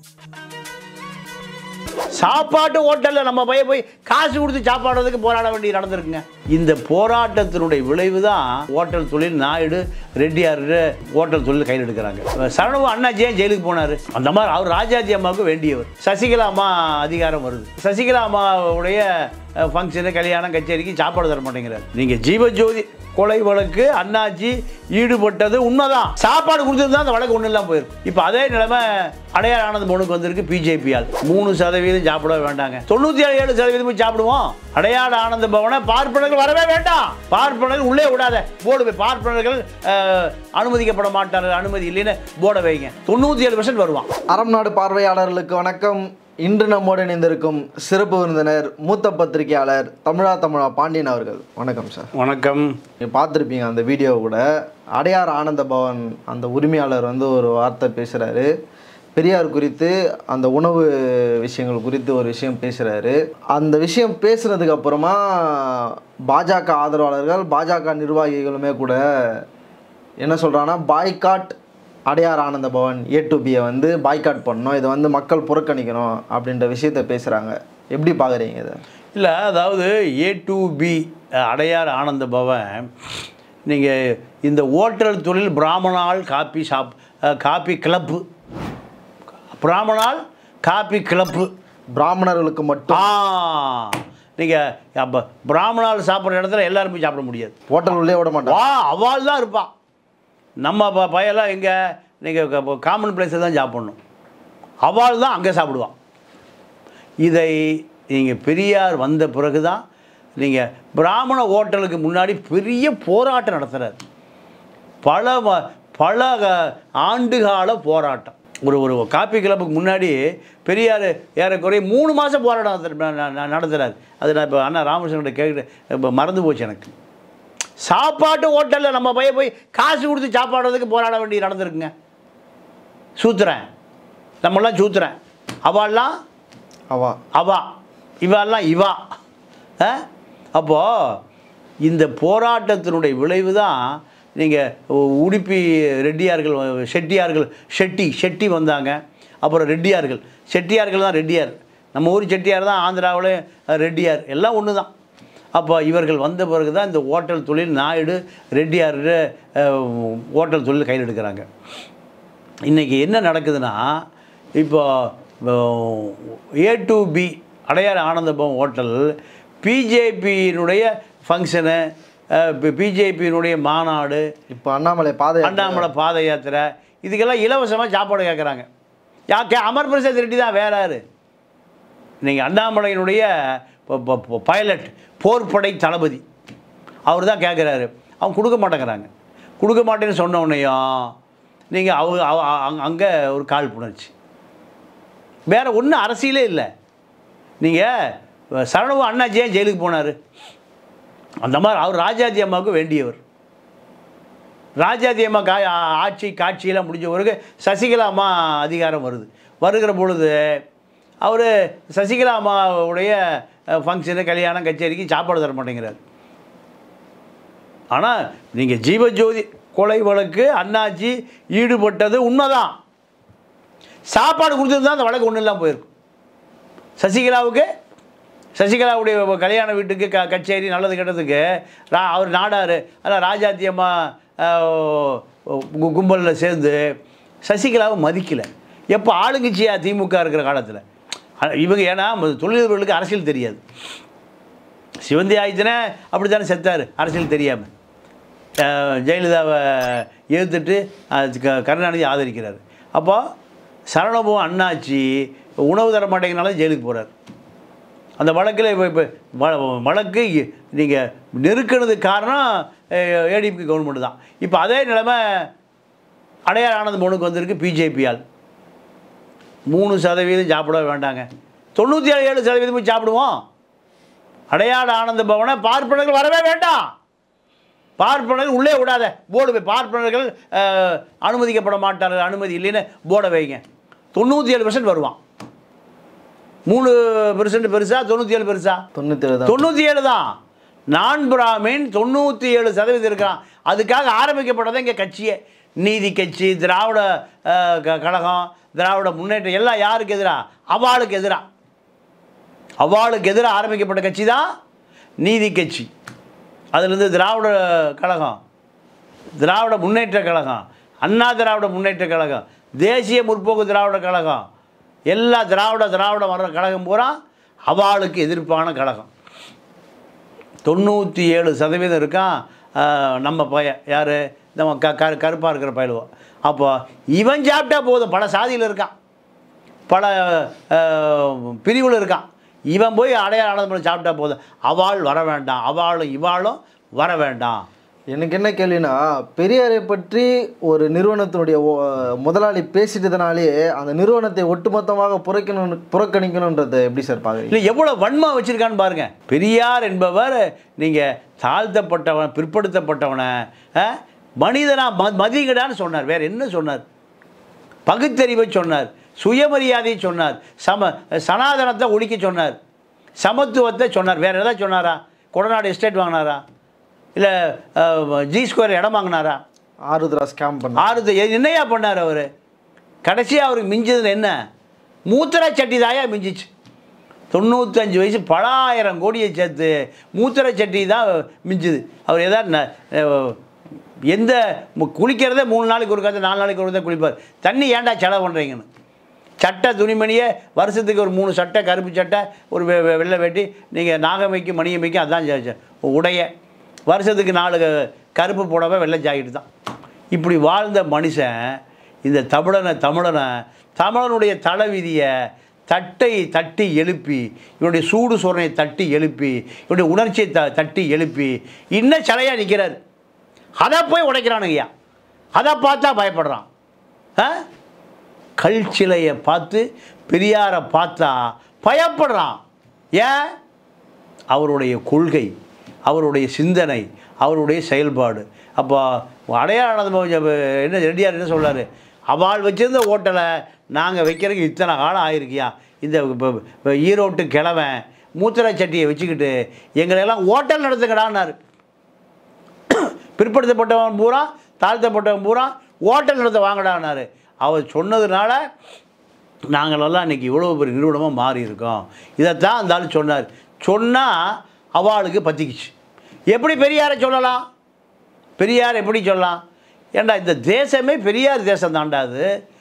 சாப்பாட்டு ஹோட்டலில் நம்ம போய் போய் காசு கொடுத்து சாப்பாடுறதுக்கு போராட வேண்டி நடந்திருக்குங்க இந்த போராட்டத்தினுடைய விளைவு தான் ஹோட்டல் தொழில் நாயுடு ரெட்டியார் ஹோட்டல் தொழில் கையில் எடுக்கிறாங்க சரணவு அண்ணாச்சி ஏன் ஜெயிலுக்கு போனார் அந்த மாதிரி அவர் ராஜாஜி அம்மாவுக்கு வேண்டியவர் சசிகலா அம்மா அதிகாரம் வருது சசிகலா அம்மாவுடைய ஃபங்க்ஷனு கல்யாணம் கச்சேரிக்கு சாப்பாடு தர மாட்டேங்கிறார் நீங்கள் ஜீவஜோதி கொலை வழக்கு அண்ணாச்சி ஈடுபட்டது உண்மைதான் சாப்பாடு கொடுத்துருந்தா அந்த வழக்கு ஒன்றும் இல்லாமல் போயிருக்கும் இப்போ அதே நிலைமை அடையார் ஆனந்த் மனுக்கு வந்திருக்கு பிஜேபியால் மூணு சதவீதம் சாப்பிட வேண்டாங்க தொண்ணூற்றி ஏழு ஏழு சதவீதம் போய் சாப்பிடுவோம் அடையாள ஆனந்த பவனை பார்ப்பனர்கள் வரவே வேண்டாம் பார்ப்பனர்கள் உள்ளே விடாத போடு போய் பார்ப்பனர்கள் அஹ், அனுமதிக்கப்பட மாட்டார்கள் அனுமதி இல்லைன்னு போட வைங்க தொண்ணூற்றி ஏழு பர்சன்ட் வருவான் அறம் நாடு பார்வையாளர்களுக்கு வணக்கம் இன்று நம்மோடு இணைந்திருக்கும் சிறப்பு விருந்தினர் மூத்த பத்திரிகையாளர் தமிழா தமிழா பாண்டியன் அவர்கள் வணக்கம் சார் வணக்கம் நீங்கள் பார்த்துருப்பீங்க அந்த வீடியோ கூட அடையார் ஆனந்த பவன் அந்த உரிமையாளர் வந்து ஒரு வார்த்தை பேசுகிறாரு பெரியார் குறித்து அந்த உணவு விஷயங்கள் குறித்து ஒரு விஷயம் பேசுகிறாரு அந்த விஷயம் பேசுனதுக்கு அப்புறமா பாஜக ஆதரவாளர்கள் பாஜக நிர்வாகிகளுமே கூட என்ன சொல்கிறாங்கன்னா பாய்காட் அடையார் ஆனந்த பவன் ஏ டு பியை வந்து பாய்காட் பண்ணணும் இதை வந்து மக்கள் புறக்கணிக்கணும் அப்படின்ற விஷயத்த பேசுகிறாங்க எப்படி பார்க்குறீங்க இதை இல்லை அதாவது ஏ டு பி அடையார் ஆனந்த பவன் நீங்கள் இந்த ஓட்டல் தொழில் பிராமணால் காப்பி ஷாப் அஹ், காப்பி கிளப்பு பிராமணால் காப்பி கிளப்பு பிராமணர்களுக்கு மட்டும் ஆ நீங்கள் அப்போ பிராமணால் சாப்பிட்ற இடத்துல எல்லாரும் போய் சாப்பிட முடியாது ஹோட்டல் உள்ளே விட மாட்டாங்க வா அவாள் தான் இருப்பான் நம்ம ப பையெல்லாம் எங்கே நீங்கள் காமன் பிளேஸில் தான் சாப்பிட்ணும் அவாள் தான் அங்கே சாப்பிடுவான் இதை நீங்கள் பெரியார் வந்த பிறகு தான் நீங்கள் பிராமண ஹோட்டலுக்கு முன்னாடி பெரிய போராட்டம் நடத்துகிறார் பல வ- பல க- ஆண்டுகால போராட்டம் ஒரு ஒரு காப்பி கிளப்புக்கு முன்னாடி பெரியார் ஏறக்குறைய மூணு மாதம் போராட்டம் நடத்து- ந- ந- நடத்துகிறார் அது நான் இப்போ அண்ணா ராமகிருஷ்ணன் கேட்குறேன் இப்போ மறந்து போச்சு எனக்கு சாப்பாட்டு ஹோட்டலில் நம்ம போய் போய் காசு கொடுத்து சாப்பாடுறதுக்கு போராட வேண்டி நடந்திருக்குங்க சூத்துறேன் நம்மளாம் சூத்துறேன் அவள்லாம் அவா அவா இவாலாம் இவா ஆ? அப்போ இந்த போராட்டத்தினுடைய விளைவு தான் நீங்கள் உடுப்பி ரெட்டியார்கள் செட்டியார்கள் ஷெட்டி ஷெட்டி வந்தாங்க அப்புறம் ரெட்டியார்கள் செட்டியார்கள் தான் ரெட்டியார் நம்ம ஊர் செட்டியார் தான் ஆந்திராவில் ரெட்டியார் எல்லாம் ஒன்று தான் அப்போ இவர்கள் வந்த பிறகு தான் இந்த ஹோட்டல் தொழில் நாயுடு ரெட்டியார் அஹ், ஹோட்டல் தொழில் கையில் எடுக்கிறாங்க இன்றைக்கி என்ன நடக்குதுன்னா இப்போ A to B Adyar Ananda Bhavan hotel பிஜேபியினுடைய ஃபங்க்ஷனு பிஜேபியினுடைய மாநாடு இப்போ அண்ணாமலை பாதை அண்ணாமலை பாத யாத்திரை இதுக்கெல்லாம் இலவசமாக சாப்பாடு கேட்குறாங்க யா கே அமர் பிரசாத் ரெட்டி தான் வேற யாரு நீங்கள் அண்ணாமலையினுடைய பைலட் போர்ப்படை தளபதி அவர் தான் கேட்குறாரு அவங்க கொடுக்க மாட்டேங்கிறாங்க கொடுக்க மாட்டேன்னு சொன்ன உடனேயும் நீங்கள் அவங்க அங்கே ஒரு காழ்ப்புணர்ச்சி வேற ஒன்றும் அரசியலே இல்லை நீங்கள் சரணவு அண்ணாச்சி ஏன் ஜெயிலுக்கு போனார் அந்த மாதிரி அவர் ராஜாஜி அம்மாவுக்கு வேண்டியவர் ராஜாஜி அம்மா கா ஆட்சி காட்சியெல்லாம் முடிஞ்ச பிறகு சசிகலா அம்மா அதிகாரம் வருது வருகிற பொழுது அவர் சசிகலா அம்மாவுடைய ஃபங்க்ஷனு கல்யாணம் கச்சேரிக்கு சாப்பாடு தர மாட்டேங்கிறார் ஆனால் நீங்கள் ஜீவஜோதி கொலை வழக்கு அண்ணாச்சி ஈடுபட்டது உண்மைதான் சாப்பாடு கொடுத்துருந்தா அந்த வழக்கு ஒன்றும் இல்லாமல் போயிருக்கும் சசிகலாவுக்கு சசிகலாவுடைய கல்யாண வீட்டுக்கு க கச்சேரி நல்லது கெட்டதுக்கு ரா அவர் நாடார் அதான் ராஜாத்தி அம்மா கும்பலில் சேர்ந்து சசிகலாவை மதிக்கலை எப்போ ஆளுங்கட்சியாக திமுக இருக்கிற காலத்தில் இவங்க ஏன்னா தொழிலதிபர்களுக்கு அரசியல் தெரியாது சிவந்தி ஆயிடுச்சுனா அப்படி தானே செத்தார் அரசியல் தெரியாமல் ஜெயலலிதாவை எதிர்த்துட்டு அஹ், க- கருணாநிதி ஆதரிக்கிறார் அப்போ சரணபவம் அண்ணாச்சி உணவு தர மாட்டேங்கிறனால ஜெயிலுக்கு போகிறார் அந்த வழக்கில் இப்போ இப்போ வ- வழக்கு நீங்கள் நெருக்கினதுக்கு காரணம் ஏடிஎம்கே கவர்மெண்ட் தான் இப்போ அதே நிலைமை அடையார் ஆனந்த் மனுக்கு வந்திருக்கு பிஜேபியால் மூணு சதவீதம் சாப்பிட வேண்டாங்க தொண்ணூற்றி ஏழு ஏழு சதவீதம் போய் சாப்பிடுவோம் அடையாள ஆனந்த பவனை பார்ப்பனர்கள் வரவே வேண்டாம் பார்ப்பனர்கள் உள்ளே விடாத போர்டு போய் பார்ப்பனர்கள் அஹ், அனுமதிக்கப்பட மாட்டார்கள் அனுமதி இல்லைன்னு போர்டை வைங்க தொண்ணூற்றி ஏழு பர்சன்ட் வருவான் மூணு பெர்சன்ட் பெருசா தொண்ணூற்றி ஏழு பெருசா தொண்ணூற்றி ஏழு தான் தொண்ணூற்றி ஏழு தான் நான் பிராமின் தொண்ணூற்றி ஏழு சதவீதம் இருக்கான் அதுக்காக ஆரம்பிக்கப்பட்டதான் இங்கே கட்சியே நீதி கட்சி திராவிட அஹ், க- கழகம் திராவிட முன்னேற்றம் எல்லாம் யாருக்கு எதிராக அவாளுக்கு எதிராக அவாளுக்கு எதிராக ஆரம்பிக்கப்பட்ட கட்சி தான் நீதி கட்சி அதுலேருந்து திராவிட கழகம் திராவிட முன்னேற்ற கழகம் அண்ணா திராவிட முன்னேற்ற கழகம் தேசிய முற்போக்கு திராவிட கழகம் எல்லா திராவிட திராவிட வர்ற கழகம் பூரா அவாளுக்கு எதிர்ப்பான கழகம் தொண்ணூற்றி ஏழு சதவீதம் இருக்கான் ஆஹ், நம்ம பையன் யார் நம்ம க க கருப்பாக இருக்கிற பயிலுவோம் அப்போ இவன் சாப்பிட்டா போதும் பல சாதியில் இருக்கான் பல பிரிவில் இருக்கான் இவன் போய் அடையாள ஆனந்தம் சாப்பிட்டா போதும் அவள் வர வேண்டாம் அவளும் இவாளும் வர வேண்டாம் எனக்கு என்ன கேள்வினா பெரியாரை பற்றி ஒரு நிறுவனத்தினுடைய ஓ- முதலாளி பேசிட்டதுனாலே அந்த நிறுவனத்தை ஒட்டுமொத்தமாக புறக்கணும் புறக்கணிக்கணுன்றது எப்படி சார் பார்க்குறீங்க இல்லை எவ்வளோ வன்மம் வச்சுருக்கான்னு பாருங்கள் பெரியார் என்பவர் நீங்கள் தாழ்த்தப்பட்டவன் பிற்படுத்தப்பட்டவனை அஹ், மனிதனா ம மதிகடான்னு சொன்னார் வேறு என்ன சொன்னார் பகுத்தறிவை சொன்னார் சுயமரியாதையை சொன்னார் சம சனாதனத்தை ஒழிக்க சொன்னார் சமத்துவத்தை சொன்னார் வேறு எதாவது சொன்னாரா கொடநாடு எஸ்டேட் வாங்கினாரா இல்லை ஜி ஸ்கொயர் இடம் வாங்கினாரா ஆருத்ரா ஸ்கேம் பண்ண ஆறுது என்னையா பண்ணார் அவர் கடைசியாக அவருக்கு மிஞ்சது என்ன மூத்திர சட்டி தாயா மிஞ்சிச்சு தொண்ணூத்தஞ்சு வயசு பலாயிரம் கோடியை சேர்த்து மூத்திர சட்டி தான் மிஞ்சுது அவர் எதாவது ந- அஹ், எந்த மு- குளிக்கிறதே மூணு நாளைக்கு ஒரு நாலு நாளைக்கு ஒரு தான் குளிப்பார் தண்ணி ஏன்டா செலவு பண்ணுறீங்கன்னு சட்டை துணிமணியே வருஷத்துக்கு ஒரு மூணு சட்டை கருப்பு சட்டை ஒரு வெ- வெ- வெள்ளை வெட்டி நீங்கள் நாகமைக்கும் மணியமைக்கும் அதான் ஜ- ஜ- உடைய வருஷத்துக்கு நாலு க- கருப்பு புடவை வெள்ளை ஜாக்கெட்டு தான் இப்படி வாழ்ந்த மனுஷன் இந்த தமிழனை தமிழனை தமிழனுடைய தலைவிதியை தட்டை தட்டி எழுப்பி இவனுடைய சூடு சோரனை தட்டி எழுப்பி இவனுடைய உணர்ச்சியை த தட்டி எழுப்பி இன்னும் சிலையாக நிற்கிறார் அதை போய் உடைக்கிறானுங்கய்யா அதை பார்த்தா பயப்படுறான் ஆ கல் சிலையை பார்த்து பெரியாரை பார்த்தா பயப்படுறான் ஏன் அவருடைய கொள்கை அவருடைய சிந்தனை அவருடைய செயல்பாடு அப்போ அடையாளம் என்ன ரெட்டியார் என்ன சொல்றாரு அவள் வச்சிருந்த ஹோட்டலை நாங்கள் வைக்கிறதுக்கு இத்தனை காலம் ஆயிருக்கியா இந்த இப்ப- இப்ப ஈரோட்டு கிழவன் மூத்திர சட்டியை வச்சுக்கிட்டு எங்களையெல்லாம் ஹோட்டல் நடத்துக்கடான்னாரு பிற்படுத்தப்பட்டவன் பூரா தாழ்த்தப்பட்டவன் பூரா ஹோட்டல் நடத்த வாங்கடான்னாரு அவர் சொன்னதுனால நாங்களெல்லாம் இன்றைக்கி இவ்வளோ பெரிய நிறுவனமாக மாறி இருக்கோம் இதைத்தான் அந்த ஆள் சொன்னார் சொன்னால் அவளுக்கு பற்றிக்குச்சு எப்படி பெரியாரை சொல்லலாம் பெரியார் எப்படி சொல்லலாம் ஏண்டா இந்த தேசமே பெரியார் தேசம் தாண்டாது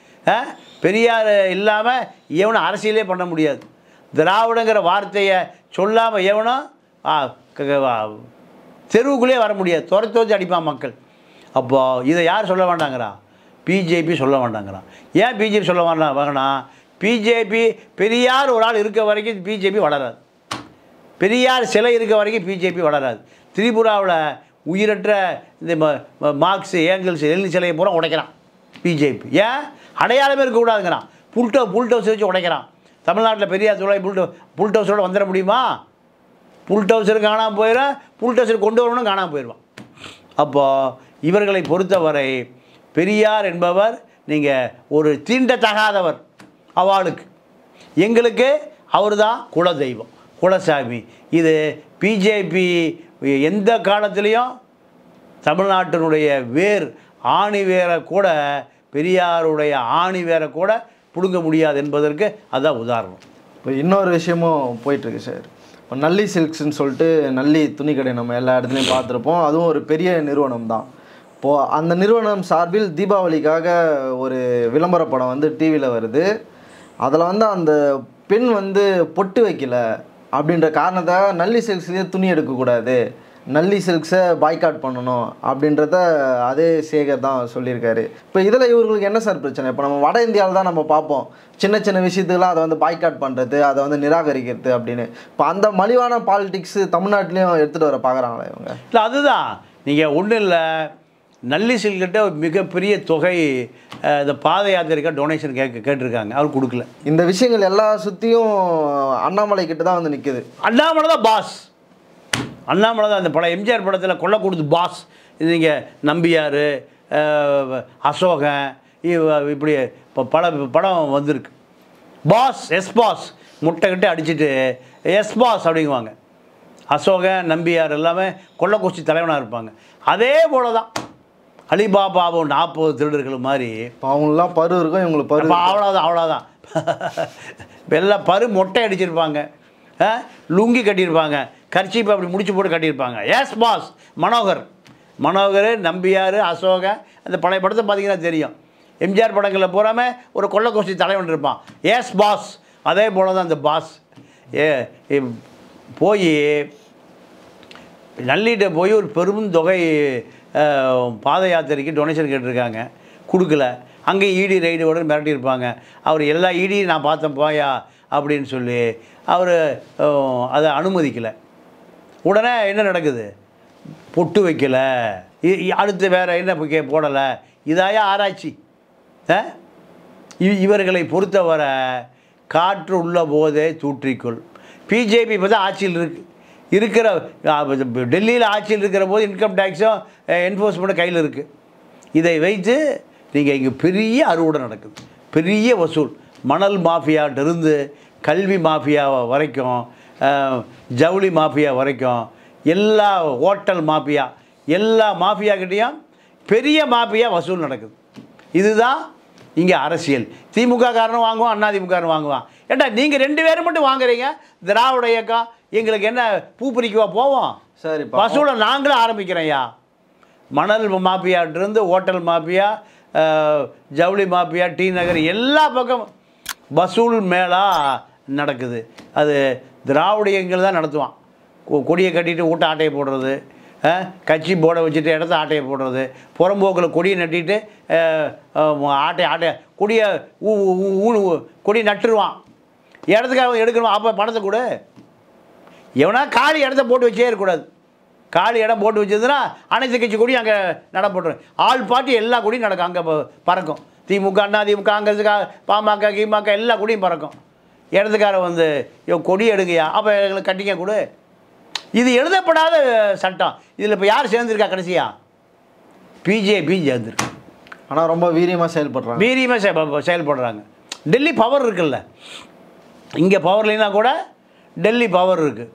பெரியார் இல்லாமல் எவனும் அரசியலே பண்ண முடியாது திராவிடங்கிற வார்த்தையை சொல்லாமல் எவனும் ஆ, க- க- ஆ, தெருவுக்குள்ளே வர முடியாது துரத்து வச்சு அடிப்பான் மக்கள் அப்போது இதை யார் சொல்ல வேண்டாங்கிறா பிஜேபி சொல்ல வேண்டாங்கிறான் ஏன் பிஜேபி சொல்ல வேண்டாம் வேணாம் பிஜேபி பெரியார் ஒரு ஆள் இருக்க வரைக்கும் பிஜேபி வளராது பெரியார் சிலை இருக்க வரைக்கும் பிஜேபி வளராது திரிபுராவில் உயிரற்ற இந்த ம- ம- மார்க்ஸ் ஏங்கிள்ஸ் எழுதி சிலையை பூரா உடைக்கிறான் பிஜேபி ஏன் அடையாளமே இருக்கக்கூடாதுங்கிறான் புல்டோ புல்டோஸ் வச்சு உடைக்கிறான் தமிழ்நாட்டில் பெரியார் தொழிலை புல்டோ புல்டோஸோட வந்துட முடியுமா புல்டோஸர் காணாமல் போயிடும் புல்டோஸர் கொண்டு வரணும் காணாமல் போயிடுவான் அப்போது இவர்களை பொறுத்தவரை பெரியார் என்பவர் நீங்கள் ஒரு தீண்டத்தகாதவர் அவளுக்கு எங்களுக்கு அவர் தான் குலதெய்வம் குலசாமி இது பிஜேபி எந்த காலத்துலேயும் தமிழ்நாட்டினுடைய வேர் ஆணி வேரை கூட பெரியாருடைய ஆணி வேரை கூட பிடுங்க முடியாது என்பதற்கு அதான் உதாரணம் இப்போ இன்னொரு விஷயமும் போயிட்டுருக்கு சார் இப்போ நல்லி சில்க்ஸ்னு சொல்லிட்டு நல்லி துணிக்கடை நம்ம எல்லா இடத்துலையும் பார்த்துருப்போம் அதுவும் ஒரு பெரிய நிறுவனம் தான் இப்போது அந்த நிறுவனம் சார்பில் தீபாவளிக்காக ஒரு விளம்பர படம் வந்து டிவியில் வருது அதில் வந்து அந்த பெண் வந்து பொட்டு வைக்கல அப்படின்ற காரணத்தாக நல்லி சில்க்ஸ்லேயே துணி எடுக்கக்கூடாது நல்லி சில்க்ஸை பாய்காட் பண்ணணும் அப்படின்றத அதே சேகர் தான் சொல்லியிருக்காரு இப்போ இதில் இவர்களுக்கு என்ன சார் பிரச்சனை இப்போ நம்ம வட இந்தியாவில் தான் நம்ம பார்ப்போம் சின்ன சின்ன விஷயத்துக்குலாம் அதை வந்து பாய்காட் பண்ணுறது அதை வந்து நிராகரிக்கிறது அப்படின்னு இப்போ அந்த மலிவான பாலிடிக்ஸ் தமிழ்நாட்டிலையும் எடுத்துகிட்டு வர பார்க்குறாங்களா இவங்க இல்லை அதுதான் நீங்கள் ஒன்றும் இல்லை நல்லி சில்கிட்ட ஒரு மிகப்பெரிய தொகை அஹ், இந்த பாத யாத்திரைக்காக டொனேஷன் கேட்க கேட்டிருக்காங்க அவர் கொடுக்கல இந்த விஷயங்கள் எல்லா சுற்றியும் அண்ணாமலை கிட்ட தான் வந்து நிற்குது அண்ணாமலை தான் பாஸ் அண்ணாமலை தான் அந்த படம் எம்ஜிஆர் படத்தில் கொல்ல கொடுத்து பாஸ் இது நீங்கள் நம்பியார் அஹ், அசோகன் இவ- இப்படி இப்போ பல படம் வந்திருக்கு பாஸ் எஸ் பாஸ் முட்டை கிட்ட அடிச்சுட்டு எஸ் பாஸ் அப்படிங்குவாங்க அசோகன் நம்பியார் எல்லாமே கொள்ளக்கோஷ்டி தலைவனாக இருப்பாங்க அதே போல தான் அலிபாபாவும் நாற்பது திருடர்கள் மாதிரி இப்போ அவங்களாம் பரு இருக்கும் இவங்களுக்கு பரு அப்போ அவ்வளோதான் அவ்வளோதான் வெள்ளை பரு மொட்டை அடிச்சிருப்பாங்க ஆ? லுங்கி கட்டியிருப்பாங்க கர்ச்சீப்பை அப்படி முடிச்சு போட்டு கட்டியிருப்பாங்க எஸ் பாஸ் மனோகர் மனோகர் நம்பியார் அசோகன் அந்த பழைய படத்தை பார்த்தீங்கன்னா தெரியும் எம்ஜிஆர் படங்களில் பூராமே ஒரு கொள்ளக்கோஷ்டி தலைவன் இருப்பான் எஸ் பாஸ் அதே போல தான் அந்த பாஸ் ஏ ஏ, போய் நல்லிட்ட போய் ஒரு பெரும் தொகை அஹ், பாத யாத்திரைக்கு டொனேஷன் கேட்டிருக்காங்க கொடுக்கல அங்கே இடி ரைடோட மிரட்டியிருப்பாங்க அவர் எல்லா இடியும் நான் பார்த்தேன் போயா அப்படின்னு சொல்லி அவர் அதை அனுமதிக்கலை உடனே என்ன நடக்குது பொட்டு வைக்கல இ- இ- அடுத்து வேறு என்ன கே போடலை இதாயா ஆராய்ச்சி ஆ? இ- இவர்களை பொறுத்தவரை காற்று உள்ள போதே தூற்றிக்கொள் பிஜேபி இப்போ தான் ஆட்சியில் இருக்கு இருக்கிற டெல்லியில் ஆட்சியில் இருக்கிற போது இன்கம் டேக்ஸும் என்ஃபோர்ஸ்மெண்ட்டும் கையில் இருக்குது இதை வைத்து நீங்கள் இங்கே பெரிய அறுவடை நடக்குது பெரிய வசூல் மணல் மாஃபியாட்டிருந்து கல்வி மாஃபியா வரைக்கும் அஹ், ஜவுளி மாஃபியா வரைக்கும் எல்லா ஹோட்டல் மாஃபியா எல்லா மாஃபியாக்கிட்டேயும் பெரிய மாஃபியா வசூல் நடக்குது இதுதான் இங்கே அரசியல் திமுக காரனும் வாங்குவான் அண்ணா திமுக காரனும் வாங்குவான் ஏண்டா நீங்கள் ரெண்டு பேரும் மட்டும் வாங்குறீங்க திராவிட இயக்கம் எங்களுக்கு என்ன பூ பறிக்கவா போவோம் சார் இப்போ வசூலை நாங்களும் ஆரம்பிக்கிறோம்யா மணல் மாஃபியாட்டிருந்து ஹோட்டல் மாஃபியா அஹ், ஜவுளி மாஃபியா டி நகர் எல்லா பக்கம் வசூல் மேளா நடக்குது அது திராவிடியங்கள் தான் நடத்துவான் கொ- கொடியை கட்டிட்டு வீட்டை ஆட்டையை போடுறது அஹ், கட்சி போர்டை வச்சுட்டு இடத்த ஆட்டையை போடுறது புறம்போக்கில் கொடியை நட்டிட்டு அஹ், அஹ், ஆட்டை ஆட்டை கொடியை ஊ ஊ- ஊ ஊ- கொடி நட்டுருவான் இடத்துக்காக எடுக்கணும் அப்போ பணத்தை கொடு எவனா காலி இடத்த போட்டு வச்சே இருக்கக்கூடாது காலி இடம் போட்டு வச்சதுன்னா அனைத்து கட்சி கொடியும் அங்கே நட போட்டுரும் ஆள் பாட்டி எல்லா கொடியும் நடக்கும் அங்கே பறக்கும் திமுக அண்ணா திமுக காங்கிரஸ் கா- பாமக கிமக எல்லா கொடியும் பறக்கும் இடத்துக்கார வந்து ஐயோ கொடி எடுங்கய்யா அப்போ எங்களுக்கு கட்டிங்க கொடு இது எழுதப்படாத சட்டம் இதில் இப்போ யார் சேர்ந்துருக்கா கடைசியா பிஜேபி சேர்ந்துருக்கு ஆனால் ரொம்ப வீரியமாக செயல்படுறாங்க வீரியமாக செ- செயல்படுறாங்க டெல்லி பவர் இருக்குல்ல இங்கே பவர் இல்லைன்னா கூட டெல்லி பவர் இருக்குது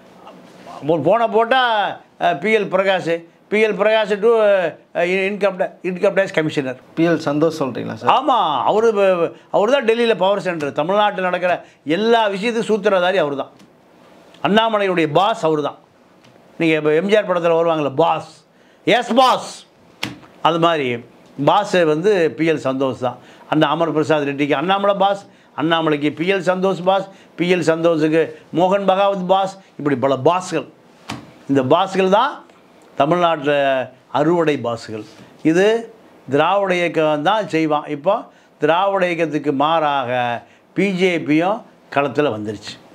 போன போட்டால் BL Prakash BL Prakash to income டே income tax commissioner BL Santhosh சொல்கிறீங்களா சார் ஆமாம் அவர் அவர் தான் டெல்லியில் பவர் சென்டர் தமிழ்நாட்டில் நடக்கிற எல்லா விஷயத்துக்கும் சூத்திரதாரி அவர் தான் அண்ணாமலையுடைய பாஸ் அவர் தான் நீங்கள் இப்போ எம்ஜிஆர் படத்தில் வருவாங்கள்ல பாஸ் எஸ் பாஸ் அது மாதிரி பாஸ் வந்து பிஎல் சந்தோஷ் தான் அந்த அமர் பிரசாத் ரெட்டிக்கு அண்ணாமலை பாஸ் அண்ணாமலைக்கு பிஎல் சந்தோஷ் பாஸ் பிஎல் சந்தோஷுக்கு மோகன் பகாவத் பாஸ் இப்படி பல பாஸ்கள் இந்த பாஸ்கள் தான் தமிழ்நாட்டில் அறுவடை பாஸ்கள் இது திராவிட இயக்கம் தான் செய்வான் இப்போ திராவிட இயக்கத்துக்கு மாறாக பிஜேபியும் களத்தில் வந்துருச்சு